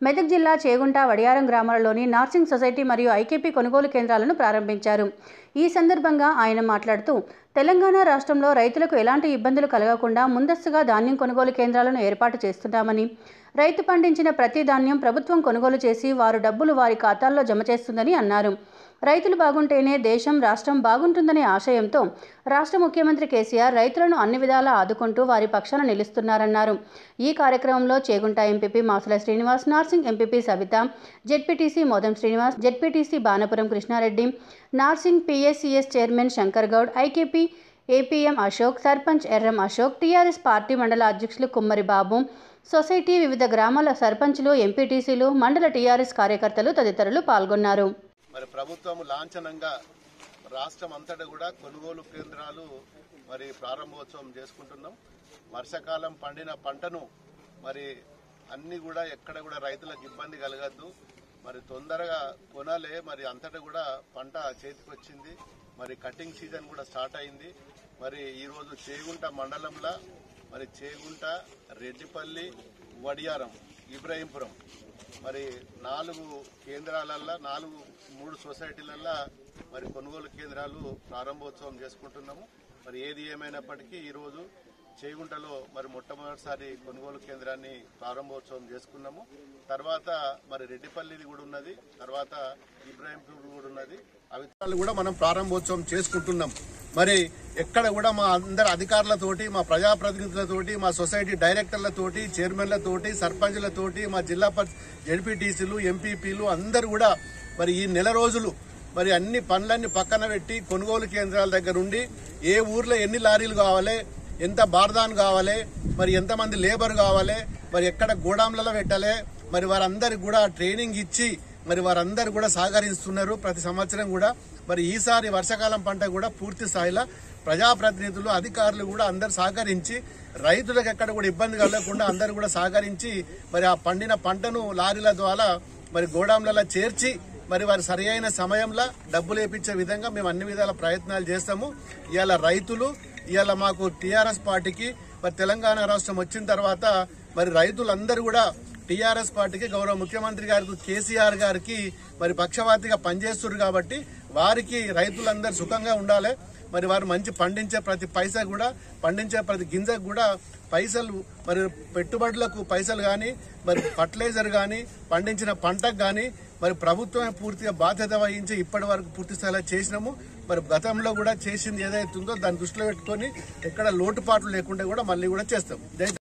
మెదక్ జిల్లా చేగుంట వడియారం గ్రామాలలోని నార్సింగ్ సొసైటీ మరియు ఐకేపీ కొనుగోలు కేంద్రాలను ప్రారంభించారు ఈ సందర్భంగా ఆయన మాట్లాడుతూ తెలంగాణ రాష్ట్రంలో రైతులకు ఎలాంటి ఇబ్బందులు కలగకుండా ముందస్తుగా ధాన్యం కొనుగోలు కేంద్రాలను ఏర్పాటు చేస్తున్నామని రైతు పండించిన ప్రతి ధాన్యం ప్రభుత్వం కొనుగోలు చేసి వారు డబ్బులు వారి ఖాతాల్లో జమ చేస్తుందని అన్నారు రైతులు బాగుంటేనే దేశం రాష్ట్రం బాగుంటుందనే ఆశయంతో రాష్ట్ర ముఖ్యమంత్రి కేసీఆర్ రైతులను అన్ని విధాలా ఆదుకుంటూ వారి పక్షాన నిలుస్తున్నారన్నారు ఈ కార్యక్రమంలో Chegunta MPP Masula Srinivas Narsing MPP Savitha ZPTC Modam Srinivas ZPTC Banapuram Krishna Reddy Narsing PSCS chairman Shankar Goud IKP APM Ashok sarpanch Erram Ashok TRS party మండల అధ్యక్షులు కుమ్మరి బాబు సొసైటీ వివిధ గ్రామాల సర్పంచులు ఎంపీటీసీలు మండల టీఆర్ఎస్ కార్యకర్తలు తదితరులు పాల్గొన్నారు మరి ప్రభుత్వం లాంఛనంగా రాష్ట్రం అంతటా కూడా కొనుగోలు కేంద్రాలు మరి ప్రారంభోత్సవం చేసుకుంటున్నాం వర్షాకాలం పండిన పంటను మరి అన్ని కూడా ఎక్కడ కూడా రైతులకు ఇబ్బంది కలగద్దు మరి తొందరగా కొనాలే మరి అంతటా కూడా పంట చేతికి వచ్చింది మరి కటింగ్ సీజన్ కూడా స్టార్ట్ అయింది మరి ఈరోజు చేగుంట మండలంలో మరి చేగుంట రెడ్డిపల్లి వడియారం ఇబ్రాహీంపురం మరి నాలుగు కేంద్రాలల్లో నాలుగు మూడు సొసైటీలల్లో మరి కొనుగోలు కేంద్రాలు ప్రారంభోత్సవం చేసుకుంటున్నాము మరి ఏది ఏమైనప్పటికీ ఈరోజు చేగుంటలో మరి మొట్టమొదటిసారి కొనుగోలు కేంద్రాన్ని ప్రారంభోత్సవం చేసుకున్నాము తర్వాత మరి రెడ్డిపల్లిది కూడా ఉన్నది తర్వాత ఇబ్రాహీంపూర్ కూడా ఉన్నది అవి కూడా మనం ప్రారంభోత్సవం చేసుకుంటున్నాం మరి ఎక్కడ కూడా మా అందరి అధికారులతోటి మా ప్రజాప్రతినిధులతోటి మా సొసైటీ డైరెక్టర్లతోటి చైర్మన్లతోటి సర్పంచ్లతోటి మా జిల్లా జడ్పీటీసీలు ఎంపీపీలు అందరూ కూడా మరి ఈ నెల రోజులు మరి అన్ని పనులన్నీ పక్కన పెట్టి కొనుగోలు కేంద్రాల దగ్గర ఉండి ఏ ఊర్లో ఎన్ని లారీలు కావాలి ఎంత బార్దాన్ కావాలి మరి ఎంతమంది లేబర్ కావాలి మరి ఎక్కడ గోడాంలలో పెట్టాలి మరి వారందరికి కూడా ట్రైనింగ్ ఇచ్చి మరి వారందరూ కూడా సహకరిస్తున్నారు ప్రతి సంవత్సరం కూడా మరి ఈసారి వర్షాకాలం పంట కూడా పూర్తి స్థాయిలో ప్రజాప్రతినిధులు అధికారులు కూడా అందరు సహకరించి రైతులకు ఎక్కడ కూడా ఇబ్బంది కలగకుండా అందరూ కూడా సహకరించి మరి ఆ పండిన పంటను లారీల ద్వారా మరి గోడాంలలో చేర్చి మరి వారి సరి అయిన సమయంలో డబ్బులు వేపించే విధంగా మేము అన్ని విధాల ప్రయత్నాలు చేస్తాము ఇవాళ రైతులు ఇవాళ మాకు టీఆర్ఎస్ పార్టీకి మరి తెలంగాణ రాష్ట్రం వచ్చిన తర్వాత మరి రైతులందరూ కూడా టీఆర్ఎస్ పార్టీకి గౌరవ ముఖ్యమంత్రి గారికి కేసీఆర్ గారికి మరి పక్షవాతిగా పనిచేస్తున్నారు కాబట్టి వారికి రైతులందరూ సుఖంగా ఉండాలి మరి వారు మంచి పండించే ప్రతి పైసా కూడా పండించే ప్రతి గింజకు కూడా పైసలు మరి పెట్టుబడులకు పైసలు కానీ మరి ఫర్టిలైజర్ కానీ పండించిన పంటకు కానీ మరి ప్రభుత్వమే పూర్తిగా బాధ్యత వహించి ఇప్పటి వరకు పూర్తి స్థాయిలో చేసినాము మరి గతంలో కూడా చేసింది ఏదైతే ఉందో దాన్ని దృష్టిలో పెట్టుకొని ఎక్కడ లోటుపాట్లు లేకుండా కూడా మళ్ళీ కూడా చేస్తాం జై